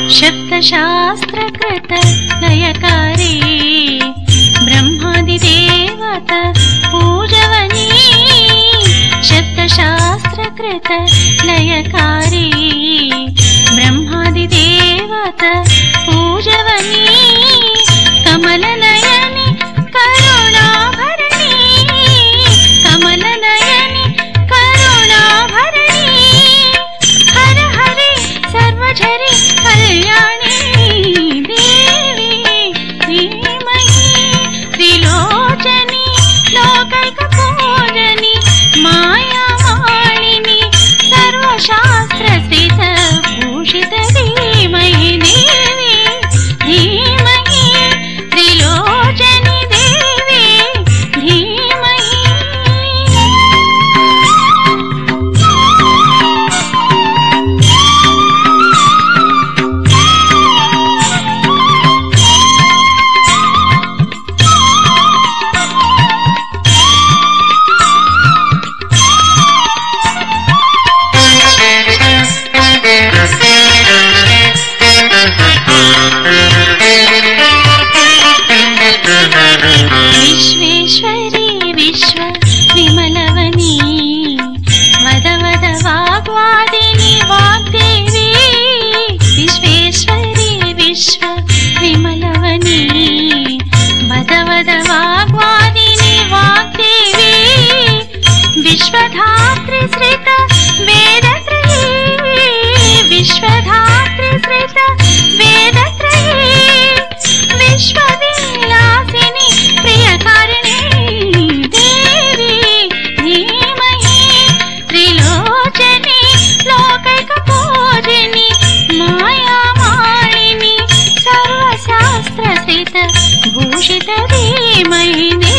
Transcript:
शब्दशास्त्रकृत लयकारी ब्रह्मादिदेवत पूजवनी शब्दशास्त्रकृत लयकारी ब्रह्मादिदेवत पूजवनी कमलनयनि करुणाभरणि कमलनयनि करुणाभरणि हर हरि सर्वझरि कल्याणी देवी धीमहि त्रिलोचनि लोकैकपूजनि मायामालिनि सर्वशास्त्रस्थित भूषित धीमहि देवी धीमहि त्रिलोचनि देवी धीमहि विश्वेश्वरी विश्व विमलवनी वद वद वाग्वादिनि वाग्देवी विश्वेश्वरी विश्व विमलवनी वद वद वाग्वादिनि वाग्देवी विश्वधात्री श्रित वेदत्रयी विश्वधात्री श्रित वेदत्रयी विश्वविलासिनि प्रियकारिणि देवी धीमहि त्रिलोचनि लोकैकपूजिनि मायामालिनि सर्वशास्त्रस्थित भूषित धीमहि